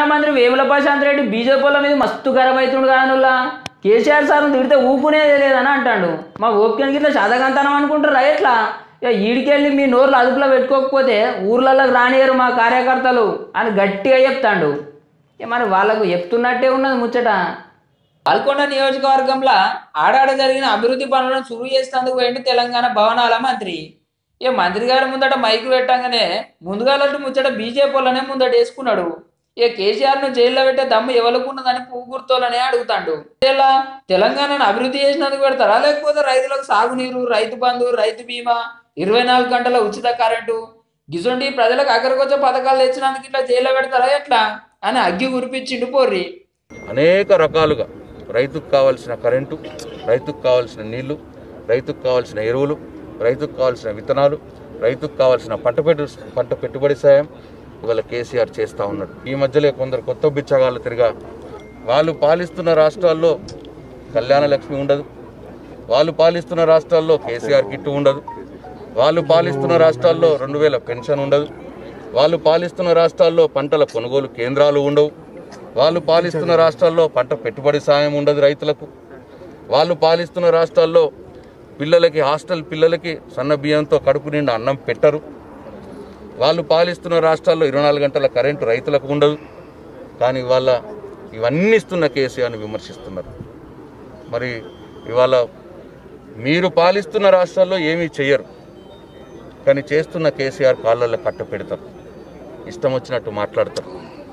మంత్రి వేముల ప్రశాంత్ రెడ్డి బీజేపీల మీద మస్తు గరం అవుతుండు కానుల్లా కేసీఆర్ సార్ తిడితే ఊపునేది లేదని అంటాడు మా ఓపికనికి ఇట్లా చదగంతనం అనుకుంటారా ఎట్లా ఇక ఈడికెళ్ళి మీ నోర్లు అదుపులో పెట్టుకోకపోతే ఊర్లలోకి రానియరు మా కార్యకర్తలు అని గట్టిగా చెప్తాడు ఇక మరి వాళ్ళకు చెప్తున్నట్టే ఉన్నది ముచ్చట పాల్కొండ నియోజకవర్గంలో ఆడాడ జరిగిన అభివృద్ధి పనులను సురువు చేసేందుకు పోయిండు తెలంగాణ భవనాల మంత్రి ఇక మంత్రి గారి ముందట మైకు పెట్టంగానే ముందుగాలట్టు ముచ్చట బీజేపీ వాళ్ళనే ముందట వేసుకున్నాడు ఇక కేసీఆర్ ను జైల్లో పెట్టే దమ్ము ఎవరికున్నదని పువ్వు గుర్తోలనే అడుగుతాడు ఇలా తెలంగాణను అభివృద్ధి చేసినందుకు పెడతారా లేకపోతే రైతులకు సాగునీరు రైతు బంధు రైతు బీమా ఇరవై నాలుగు గంటల ఉచిత కరెంటు గిజుండి ప్రజలకు అక్కడికొచ్చే పథకాలు తెచ్చినందుకు ఇట్లా జైల్లో పెడతారా ఎట్లా అని అగ్గి కురిపించిండు పోర్రి అనేక రకాలుగా రైతుకు కావాల్సిన కరెంటు రైతుకు కావాల్సిన నీళ్లు రైతుకు కావాల్సిన ఎరువులు రైతుకు కావాల్సిన విత్తనాలు రైతుకు కావాల్సిన పంట పెట్టు పంట పెట్టుబడి సాయం ఇవాళ కేసీఆర్ చేస్తూ ఉన్నాడు ఈ మధ్యలో కొందరు కొత్త బిచ్చగాళ్ళు తిరిగా వాళ్ళు పాలిస్తున్న రాష్ట్రాల్లో కళ్యాణ లక్ష్మి ఉండదు వాళ్ళు పాలిస్తున్న రాష్ట్రాల్లో కేసీఆర్ కిట్టు ఉండదు వాళ్ళు పాలిస్తున్న రాష్ట్రాల్లో రెండు వేల పెన్షన్ ఉండదు వాళ్ళు పాలిస్తున్న రాష్ట్రాల్లో పంటల కొనుగోలు కేంద్రాలు ఉండవు వాళ్ళు పాలిస్తున్న రాష్ట్రాల్లో పంట పెట్టుబడి సాయం ఉండదు రైతులకు వాళ్ళు పాలిస్తున్న రాష్ట్రాల్లో పిల్లలకి హాస్టల్ పిల్లలకి సన్న బియ్యంతో కడుపు నిండా అన్నం పెట్టరు వాళ్ళు పాలిస్తున్న రాష్ట్రాల్లో ఇరవై నాలుగు గంటల కరెంటు రైతులకు ఉండదు కానీ ఇవాళ ఇవన్నీ ఇస్తున్న కేసీఆర్ని విమర్శిస్తున్నారు మరి ఇవాళ మీరు పాలిస్తున్న రాష్ట్రాల్లో ఏమీ చెయ్యరు కానీ చేస్తున్న కేసీఆర్ కాళ్ళల్లో కట్ట పెడతారు ఇష్టం వచ్చినట్టు మాట్లాడతారు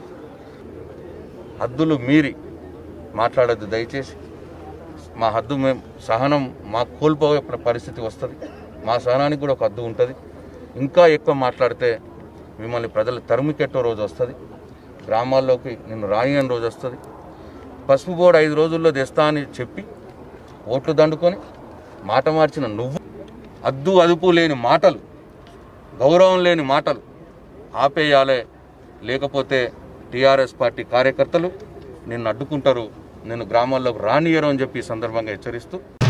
హద్దులు మీరి మాట్లాడద్దు దయచేసి మా హద్దు మేము సహనం మా కోల్పోయే పరిస్థితి వస్తుంది మా సహనానికి కూడా ఒక హద్దు ఉంటుంది ఇంకా ఎక్కువ మాట్లాడితే మిమ్మల్ని ప్రజలు తరుముకెట్టో రోజు వస్తుంది గ్రామాల్లోకి నిన్ను రానియని రోజు వస్తుంది పసుపు బోర్డు ఐదు రోజుల్లో తెస్తా అని చెప్పి ఓట్లు దండుకొని మాట మార్చిన నువ్వు అద్దు అదుపు లేని మాటలు గౌరవం లేని మాటలు ఆపేయాలే లేకపోతే టీఆర్ఎస్ పార్టీ కార్యకర్తలు నిన్ను అడ్డుకుంటారు నిన్ను గ్రామాల్లోకి రానియరు అని చెప్పి ఈ సందర్భంగా హెచ్చరిస్తూ